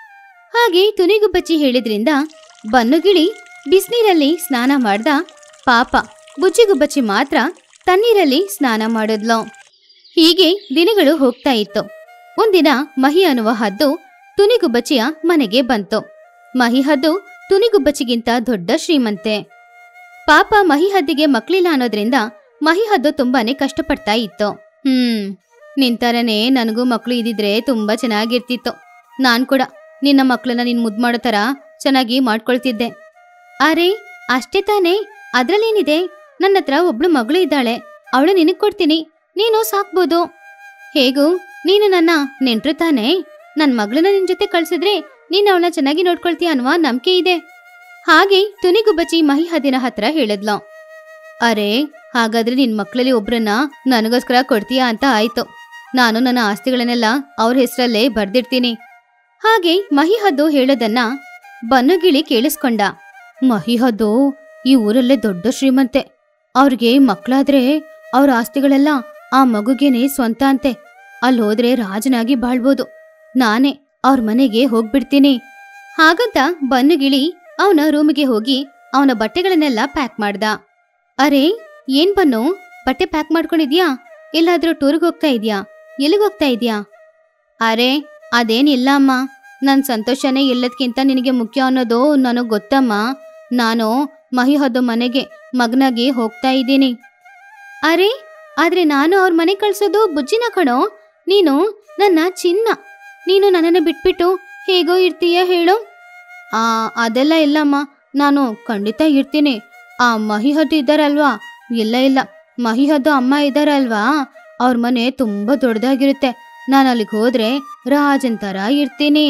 Speaker 1: ಹಾಗೆ ತುನಿಗು ಬಚ್ಚಿ ಹೇಳಿದ್ರಿಂದ ಬನ್ನುಗಿಳಿ ಬಿಸಿನೀರಲ್ಲಿ ಸ್ನಾನ ಮಾಡ್ದ ಪಾಪ ಬುಜ್ಜಿಗುಬ್ಬಚ್ಚಿ ಮಾತ್ರ ತಣ್ಣೀರಲ್ಲಿ ಸ್ನಾನ ಮಾಡಿದ್ಲು ಹೀಗೆ ದಿನಗಳು ಹೋಗ್ತಾ ಇತ್ತು ಒಂದಿನ ಮಹಿ ಅನ್ನುವ ಹದ್ದು ತುನಿಗುಬ್ಬಚ್ಚಿಯ ಮನೆಗೆ ಬಂತು ಮಹಿ ಹದ್ದು ತುನಿಗುಬ್ಬಚ್ಚಿಗಿಂತ ದೊಡ್ಡ ಶ್ರೀಮಂತೆ ಪಾಪ ಮಹಿ ಹದ್ದಿಗೆ ಮಕ್ಳಿಲ್ಲ ಅನ್ನೋದ್ರಿಂದ ಮಹಿ ಹದ್ದು ತುಂಬಾನೇ ಕಷ್ಟಪಡ್ತಾ ಇತ್ತು ಹ್ಮ್ ನಿಂತರನೇ ನನಗೂ ಮಕ್ಳು ಇದ್ದಿದ್ರೆ ತುಂಬಾ ಚೆನ್ನಾಗಿರ್ತಿತ್ತು ನಾನ್ ಕೂಡ ನಿನ್ನ ಮಕ್ಳನ್ನ ನೀನ್ ಮುದ್ ಮಾಡೋ ತರ ಚೆನ್ನಾಗಿ ಮಾಡ್ಕೊಳ್ತಿದ್ದೆ ಅರೆ ಅಷ್ಟೇ ತಾನೇ ಅದ್ರಲ್ಲೇನಿದೆ ನನ್ನ ಹತ್ರ ಒಬ್ಳು ಮಗಳು ಇದ್ದಾಳೆ ಅವಳು ನಿನಗ್ ಕೊಡ್ತೀನಿ ನೀನು ಸಾಕ್ಬೋದು ಹೇಗೂ ನೀನು ನನ್ನ ನೆಂಟ್ರು ತಾನೇ ನನ್ ಮಗಳನ್ನ ನಿನ್ ಜೊತೆ ಕಳ್ಸಿದ್ರೆ ನೀನ್ ಅವಳನ್ನ ಚೆನ್ನಾಗಿ ನೋಡ್ಕೊಳ್ತೀಯ ಅನ್ನುವ ನಂಬಿಕೆ ಇದೆ ಹಾಗೆ ತುನಿಗುಬ್ಬಚ್ಚಿ ಮಹಿಹದಿನ ಹತ್ರ ಹೇಳಿದ್ಲು ಅರೆ ಹಾಗಾದ್ರೆ ನಿನ್ ಮಕ್ಳಲ್ಲಿ ಒಬ್ರನ್ನ ನನಗೋಸ್ಕರ ಕೊಡ್ತೀಯಾ ಅಂತ ಆಯ್ತು ನಾನು ನನ್ನ ಆಸ್ತಿಗಳನ್ನೆಲ್ಲ ಅವ್ರ ಹೆಸರಲ್ಲೇ ಬರ್ದಿಡ್ತೀನಿ ಹಾಗೆ ಮಹಿಹದ್ದು ಹೇಳೋದನ್ನ ಬನ್ನುಗಿಳಿ ಕೇಳಿಸ್ಕೊಂಡ ಮಹಿಹದ್ದು ಈ ಊರಲ್ಲೇ ದೊಡ್ಡ ಶ್ರೀಮಂತೆ ಅವ್ರಿಗೆ ಮಕ್ಕಳಾದ್ರೆ ಅವ್ರ ಆಸ್ತಿಗಳೆಲ್ಲ ಆ ಮಗುಗೇನೆ ಸ್ವಂತ ಅಂತೆ ಅಲ್ಲಿ ಹೋದ್ರೆ ರಾಜನಾಗಿ ಬಾಳ್ಬೋದು ನಾನೇ ಅವ್ರ ಮನೆಗೆ ಹೋಗ್ಬಿಡ್ತೀನಿ ಹಾಗಂತ ಬನ್ನುಗಿಳಿ ಅವನ ರೂಮಿಗೆ ಹೋಗಿ ಅವನ ಬಟ್ಟೆಗಳನ್ನೆಲ್ಲ ಪ್ಯಾಕ್ ಮಾಡ್ದ ಅರೆ ಏನ್ ಬನ್ನು ಬಟ್ಟೆ ಪ್ಯಾಕ್ ಮಾಡ್ಕೊಂಡಿದ್ಯಾ ಎಲ್ಲಾದ್ರೂ ಟೂರ್ಗ್ ಹೋಗ್ತಾ ಇದ್ಯಾ ಎಲ್ಲಿಗ್ ಹೋಗ್ತಾ ಇದ್ಯಾ ಅರೆ ಅದೇನಿಲ್ಲ ಅಮ್ಮ ನನ್ ಸಂತೋಷನೇ ಎಲ್ಲದಕ್ಕಿಂತ ನಿನಗೆ ಮುಖ್ಯ ಅನ್ನೋದು ನನಗ್ ಗೊತ್ತಮ್ಮ ನಾನು ಮಹಿಹದ್ದು ಮನೆಗೆ ಮಗನಾಗಿ ಹೋಗ್ತಾ ಇದ್ದೀನಿ ಅರೆ ಆದ್ರೆ ನಾನು ಅವ್ರ ಮನೆ ಕಳ್ಸೋದು ಬುಜ್ಜಿನ ಕಣೋ ನೀನು ನನ್ನ ಚಿನ್ನ ನೀನು ನನ್ನನ್ನು ಬಿಟ್ಬಿಟ್ಟು ಹೇಗೋ ಇರ್ತೀಯ ಹೇಳು ಆ ಅದೆಲ್ಲ ಇಲ್ಲಮ್ಮ ನಾನು ಖಂಡಿತ ಇರ್ತೀನಿ ಆ ಮಹಿಹದ್ದು ಇದ್ದಾರಲ್ವಾ ಇಲ್ಲ ಇಲ್ಲ ಮಹಿಹದ್ದು ಅಮ್ಮ ಇದ್ದಾರಲ್ವಾ ಅವ್ರ ಮನೆ ತುಂಬಾ ದೊಡ್ಡದಾಗಿರುತ್ತೆ ನಾನು ಅಲ್ಲಿಗೆ ಹೋದ್ರೆ ರಾಜನ್ ತರ ಇರ್ತೀನಿ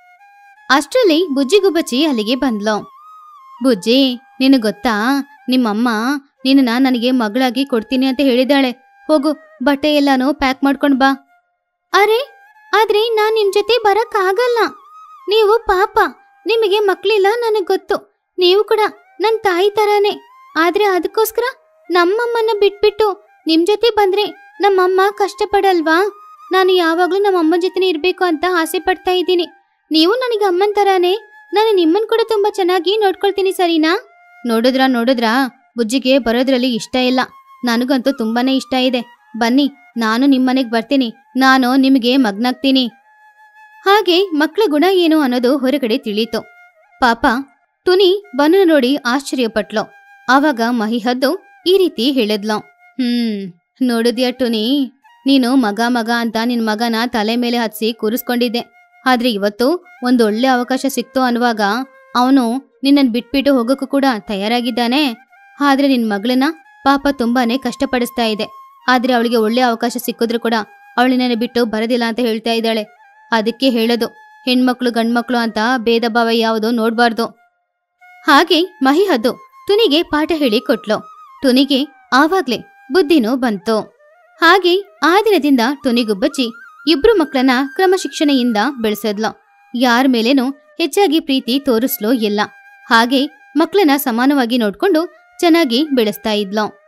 Speaker 1: ಅಷ್ಟರಲ್ಲಿ ಬುಜ್ಜಿಗುಬ್ಬಚ್ಚಿ ಅಲ್ಲಿಗೆ ಬಂದ್ಲು ಬುಜ್ಜಿ ನಿನಗ್ ಗೊತ್ತಾ ನಿಮ್ಮಮ್ಮ ನಿನ್ನ ನನಗೆ ಮಗಳಾಗಿ ಕೊಡ್ತೀನಿ ಅಂತ ಹೇಳಿದಾಳೆ ಹೋಗು ಬಟ್ಟೆ ಎಲ್ಲಾನು ಪ್ಯಾಕ್ ಮಾಡ್ಕೊಂಡ್ ಬಾ ಅರೆ ಆದ್ರೆ ನಾನ್ ನಿಮ್ ಜೊತೆ ಬರಕ್ ಆಗಲ್ಲ ನೀವು ಪಾಪ ನಿಮಗೆ ಮಕ್ಳಿಲ್ಲ ನನಗ್ ಗೊತ್ತು ನೀವು ಕೂಡ ನನ್ ತಾಯಿ ತರಾನೇ ಆದ್ರೆ ಅದಕ್ಕೋಸ್ಕರ ನಮ್ಮಮ್ಮನ್ನ ಬಿಟ್ಬಿಟ್ಟು ನಿಮ್ ಜೊತೆ ಬಂದ್ರೆ ನಮ್ಮಮ್ಮ ಕಷ್ಟಪಡಲ್ವಾ ನಾನು ಯಾವಾಗ್ಲೂ ನಮ್ಮ ಅಮ್ಮನ ಜೊತೆನೇ ಇರ್ಬೇಕು ಅಂತ ಆಸೆ ಪಡ್ತಾ ಇದ್ದೀನಿ ನೀವು ನನಗೆ ಅಮ್ಮನ್ ತರಾನೇ ನಾನು ನಿಮ್ಮನ್ ಕೂಡ ತುಂಬಾ ಚೆನ್ನಾಗಿ ನೋಡ್ಕೊಳ್ತೀನಿ ಸರಿನಾ ನೋಡಿದ್ರಾ ನೋಡಿದ್ರಾ ಬುಜ್ಜಿಗೆ ಬರೋದ್ರಲ್ಲಿ ಇಷ್ಟ ಇಲ್ಲ ನನಗಂತೂ ತುಂಬಾನೇ ಇಷ್ಟ ಇದೆ ಬನ್ನಿ ನಾನು ನಿಮ್ಮನೆಗ್ ಬರ್ತೀನಿ ನಾನು ನಿಮಗೆ ಮಗ್ನಾಗ್ತೀನಿ ಹಾಗೆ ಮಕ್ಕಳ ಗುಣ ಏನು ಅನ್ನೋದು ಹೊರಗಡೆ ತಿಳಿತು ಪಾಪ ತುನಿ ಬನ್ನ ನೋಡಿ ಆಶ್ಚರ್ಯಪಟ್ಲು ಆವಾಗ ಮಹಿಹದ್ದು ಈ ರೀತಿ ಹೇಳಿದ್ಲು ಹ್ಮ್ ನೋಡಿದ್ಯಾ ಟುನಿ ನೀನು ಮಗ ಮಗ ಅಂತ ನಿನ್ ಮಗನ ತಲೆ ಮೇಲೆ ಹತ್ಸಿ ಕೂರಿಸ್ಕೊಂಡಿದ್ದೆ ಆದ್ರೆ ಇವತ್ತು ಒಂದೊಳ್ಳೆ ಅವಕಾಶ ಸಿಕ್ತು ಅನ್ನುವಾಗ ಅವನು ನಿನ್ನನ್ ಬಿಟ್ಬಿಟ್ಟು ಹೋಗೋಕ್ಕೂ ಕೂಡ ತಯಾರಾಗಿದ್ದಾನೆ ಆದ್ರೆ ನಿನ್ ಮಗಳನ್ನ ಪಾಪ ತುಂಬಾನೇ ಕಷ್ಟಪಡಿಸ್ತಾ ಇದೆ ಆದ್ರೆ ಅವಳಿಗೆ ಒಳ್ಳೆ ಅವಕಾಶ ಸಿಕ್ಕಿದ್ರು ಕೂಡ ಅವಳಿನ ಬಿಟ್ಟು ಬರೋದಿಲ್ಲ ಅಂತ ಹೇಳ್ತಾ ಇದ್ದಾಳೆ ಅದಕ್ಕೆ ಹೇಳೋದು ಹೆಣ್ಮಕ್ಳು ಗಂಡ್ಮಕ್ಳು ಅಂತ ಭೇದ ಭಾವ ಯಾವುದು ನೋಡ್ಬಾರ್ದು ಹಾಗೆ ಮಹಿಹದ್ದು ತುನಿಗೆ ಪಾಠ ಹೇಳಿ ಕೊಟ್ಲು ತುನಿಗೆ ಆವಾಗ್ಲೇ ಬುದ್ಧಿನೂ ಬಂತು ಹಾಗೆ ಆ ದಿನದಿಂದ ತುನಿಗುಬ್ಬಚ್ಚಿ ಇಬ್ರು ಮಕ್ಕಳನ್ನ ಕ್ರಮಶಿಕ್ಷಣೆಯಿಂದ ಬೆಳೆಸಿದ್ಲು ಯಾರ ಮೇಲೇನೂ ಹೆಚ್ಚಾಗಿ ಪ್ರೀತಿ ತೋರಿಸ್ಲೋ ಇಲ್ಲ ಹಾಗೆ ಮಕ್ಕಳನ್ನ ಸಮಾನವಾಗಿ ನೋಡ್ಕೊಂಡು ಚೆನ್ನಾಗಿ ಬೆಳೆಸ್ತಾ ಇದ್ಲು